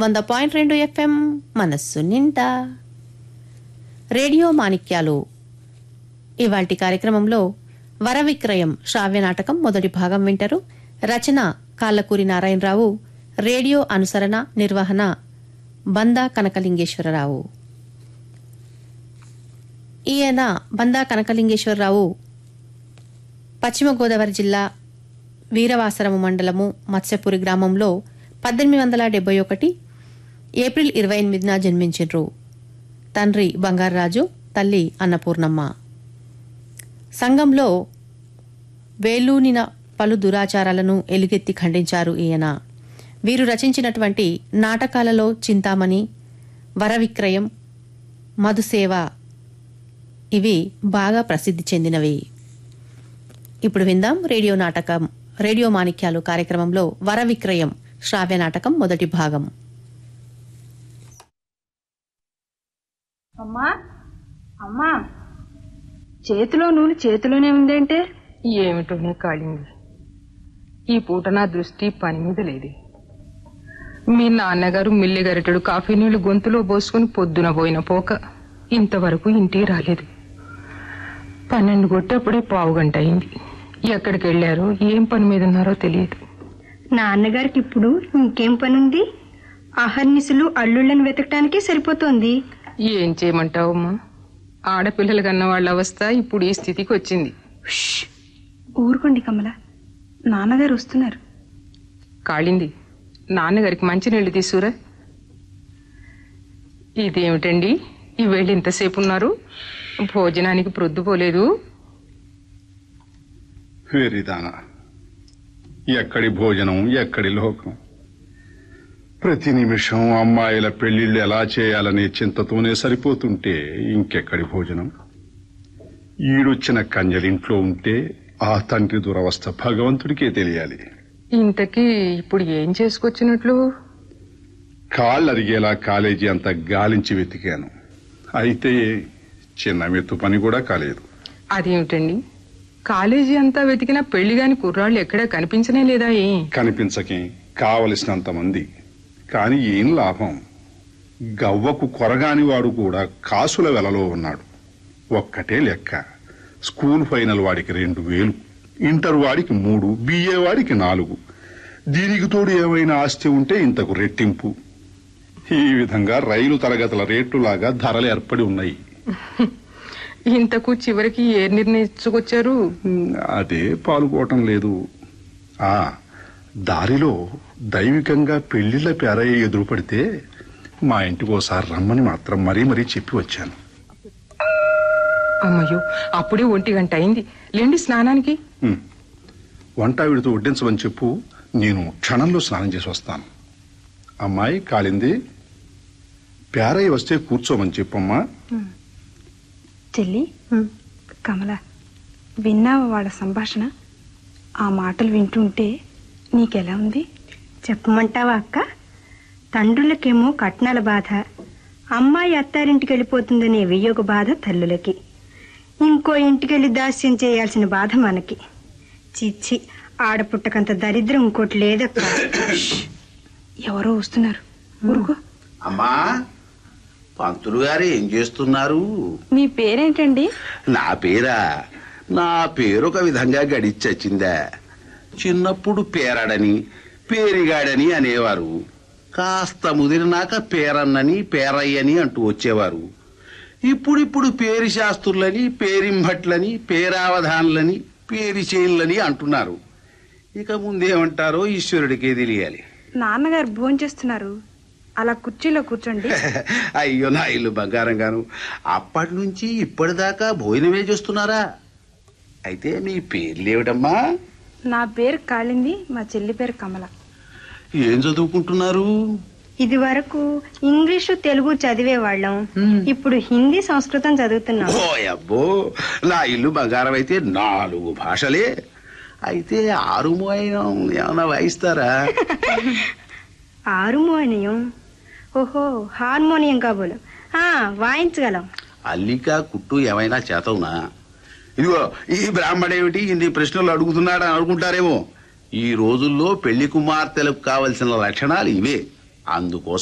వంద పాయింట్ రెండు ఎఫ్ఎం మనస్సు నిండా రేడియో మాణిక్యాలు ఇవాల్టి కార్యక్రమంలో వర విక్రయం శ్రావ్య నాటకం మొదటి భాగం వింటారు రచన కాళ్ళకూరి నారాయణరావు రేడియో అనుసరణ నిర్వహణ బందా కనకలింగేశ్వరరావు ఈయన బందా కనకలింగేశ్వరరావు పశ్చిమ గోదావరి జిల్లా వీరవాసరము మండలము మత్స్యపురి గ్రామంలో పద్దెనిమిది వందల డెబ్బై ఒకటి ఏప్రిల్ ఇరవై ఎనిమిదిన జన్మించిండ్రు తండ్రి బంగారరాజు తల్లి అన్నపూర్ణమ్మ సంఘంలో వేలూనిన పలు దురాచారాలను ఎలుగెత్తి ఖండించారు ఈయన వీరు రచించినటువంటి నాటకాలలో చింతామణి వరవిక్రయం మధుసేవ ఇవి బాగా ప్రసిద్ధి చెందినవి ఇప్పుడు విందాం రేడియో నాటకం రేడియో మాణిక్యాలు కార్యక్రమంలో వర విక్రయం శ్రావ్య నాటకం మొదటి భాగం అమ్మా అమ్మా చేతిలో నూనె చేతిలోనే ఉందేంటే ఏమిటోనే కాళింది ఈ పూట నా దృష్టి పని మీద లేదు మీ నాన్నగారు మిల్లి గరిటెడు కాఫీ నీళ్లు గొంతులో పోసుకుని పొద్దున పోయిన పోక ఇంతవరకు ఇంటికి రాలేదు పన్నెండు కొట్టేప్పుడే పావు గంట అయింది ఎక్కడికి వెళ్ళారో ఏం పని మీద ఉన్నారో తెలియదు నాన్నగారికి ఇప్పుడు ఇంకేం పనుంది అహర్నిశలు అల్లుళ్ళని వెతకటానికే సరిపోతోంది ఏం చేయమంటావమ్మా ఆడపిల్లలు కన్న వాళ్ళ అవస్థ ఇప్పుడు ఈ స్థితికి వచ్చింది షష్! ఊరుకోండి కమల నాన్నగారు వస్తున్నారు కాళింది నాన్నగారికి మంచి నీళ్లు తీసుకురా ఇదేమిటండి ఈ వేళ ఇంతసేపు ఉన్నారు భోజనానికి ప్రొద్దుపోలేదు వెరిదాన ఎక్కడి భోజనం ఎక్కడి లోకం ప్రతి నిమిషం అమ్మాయిల పెళ్లిళ్ళు ఎలా చేయాలనే చింతతోనే సరిపోతుంటే ఇంకెక్కడి భోజనం ఈడొచ్చిన కంజలింట్లో ఉంటే ఆ తండ్రి దురవస్థ భగవంతుడికే తెలియాలి ఇంతకీ ఇప్పుడు ఏం చేసుకొచ్చినట్లు కాళ్ళు అరిగేలా కాలేజీ అంతా గాలించి వెతికాను అయితే చిన్న మెత్తు పని కూడా కాలేదు అదేమిటండి కాలేజీ అంతా వెతికినా పెళ్లి గాని కుర్రాళ్ళు ఎక్కడా కనిపించనే లేదా ఏ కనిపించకే కావలసినంత మంది కాని ఏం లాభం గవ్వకు కొరగాని వాడు కూడా కాసుల వెలలో ఉన్నాడు ఒక్కటే లెక్క స్కూల్ ఫైనల్ వాడికి రెండు వేలు ఇంటర్ వాడికి మూడు బిఏ వాడికి నాలుగు దీనికి తోడు ఏమైనా ఆస్తి ఉంటే ఇంతకు రెట్టింపు ఈ విధంగా రైలు తరగతుల రేట్లులాగా ధరలు ఏర్పడి ఉన్నాయి ఇంతకు చివరికి ఏ నిర్ణయించుకొచ్చారు అదే పాల్గొవటం లేదు ఆ దారిలో దైవికంగా పెళ్లిళ్ల పేరయ్య ఎదురుపడితే మా ఇంటికి ఓసారి రమ్మని మాత్రం మరీ మరీ చెప్పి వచ్చాను అమ్మయ్యో అప్పుడే ఒంటి గంట అయింది లేండి స్నానానికి ఉమ్. వంట ఆవిడతో వడ్డించమని చెప్పు నేను క్షణంలో స్నానం చేసి వస్తాను అమ్మాయి కాలింది పేరయ్య వస్తే కూర్చోమని చెప్పమ్మా చెల్లి కమల విన్నావా వాళ్ళ సంభాషణ ఆ మాటలు వింటుంటే నీకెలా ఉంది చెప్పమంటావా అక్క తండ్రులకేమో కట్నాల బాధ అమ్మాయి అత్తారింటికి వెళ్ళిపోతుందనే వియోగ బాధ తల్లులకి ఇంకో ఇంటికెళ్ళి దాస్యం చేయాల్సిన బాధ మనకి చిచ్చి ఆడపుట్టకంత దరిద్రం ఇంకోటి లేదక్క ఎవరో వస్తున్నారు ఊరుకో అమ్మా పంతులు గారు ఏం చేస్తున్నారు మీ పేరేంటండి నా పేరా నా పేరు ఒక విధంగా గడిచొచ్చిందా చిన్నప్పుడు పేరడని పేరిగాడని అనేవారు కాస్త ముదిరినాక పేరన్నని పేరయ్యని అంటూ వచ్చేవారు ఇప్పుడిప్పుడు పేరి శాస్త్రులని పేరింభట్లని పేరావధానులని పేరిచేయులని అంటున్నారు ఇక ముందేమంటారో ఈశ్వరుడికే తెలియాలి నాన్నగారు భోంచేస్తున్నారు అలా కుర్చీలో కూర్చోండి అయ్యో నా ఇల్లు బంగారం గాను అప్పటి నుంచి ఇప్పటిదాకా భోజనమే చేస్తున్నారా అయితే మీ పేర్లేమిటమ్మా నా పేరు కాళింది మా చెల్లి పేరు కమల ఏం చదువుకుంటున్నారు ఇది వరకు ఇంగ్లీషు తెలుగు చదివేవాళ్ళం ఇప్పుడు హిందీ సంస్కృతం చదువుతున్నాం ఓ అబ్బో నా ఇల్లు బంగారం అయితే నాలుగు భాషలే అయితే ఆరుమోయనం ఏమైనా వాయిస్తారా హార్మోనియం ఓహో హార్మోనియం కాబోలు ఆ వాయించగలం అల్లిక కుట్టు ఏమైనా చేతవునా ఇదిగో ఈ బ్రాహ్మడేమిటి ఇన్ని ప్రశ్నలు అడుగుతున్నాడని అనుకుంటారేమో ఈ రోజుల్లో పెళ్లి కుమార్తెలకు కావలసిన లక్షణాలు ఇవే అందుకోసం